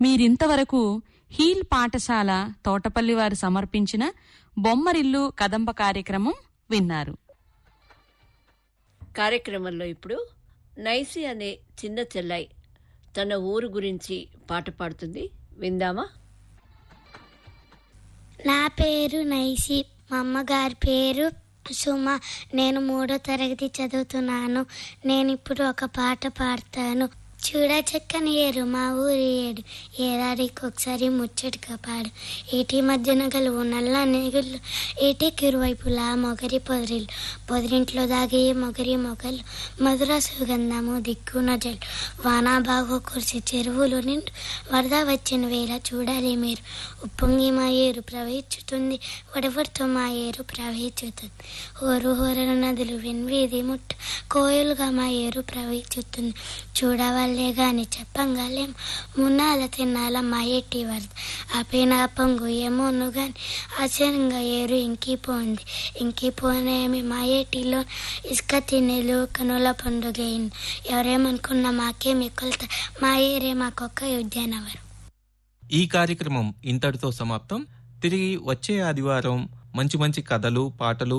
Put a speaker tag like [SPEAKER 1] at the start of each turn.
[SPEAKER 1] మీరింతవరకు హీల్ పాఠశాల తోటపల్లి వారు సమర్పించిన బొమ్మరిల్లు కదంబ కార్యక్రమం విన్నారు
[SPEAKER 2] కార్యక్రమంలో ఇప్పుడు నైసి అనే చిన్న చెల్లాయి తన ఊరు గురించి పాట పాడుతుంది విందామా
[SPEAKER 3] నా పేరు నైసి మా అమ్మగారి పేరు సుమ నేను మూడో తరగతి చదువుతున్నాను నేను ఇప్పుడు ఒక పాట పాడతాను చూడ చక్కని ఏరు మా ఊరి ఏడు ఏడాదికి ఒకసారి ముచ్చటగా పాడు ఏటి మధ్యన గలువు నల్ల నెగుళ్ళు ఏటికి ఇరువైపులా మొగరి పొదరిల్లు పొదరింట్లో దాగి మొగరి మొగలు మధుర సుగంధము దిక్కున జల్ వానా బాగు కురిసి చెరువులు నిండు వరద వచ్చిన వేళ చూడాలి మీరు ఉప్పొంగి మా ఏరు ప్రవహించుతుంది వడవడితో మా ఏరు ప్రవహించుతుంది హోరు హోరల నదులు వెన్వీధి ముట్ట కోయలుగా మా ఏరు ప్రవహించుతుంది చూడవాళ్ళే గాని చెప్పంగాలేం మున్నాల తిన్నాల మా ఏటి వరద ఆపైన పొంగు ఏమోను గాని ఆశ్చర్యంగా ఏరు ఇంకిపోయింది ఇంకిపోనేమి మా ఏటిలో ఇసుక తినేలు కనుల పండుగ అయింది ఎవరేమనుకున్నా మాకేమి కొలత మా ఏరే మాకొక్క ఉద్యానవరం
[SPEAKER 4] ఈ కార్యక్రమం ఇంతటితో సమాప్తం తిరిగి వచ్చే ఆదివారం మంచి మంచి కథలు పాటలు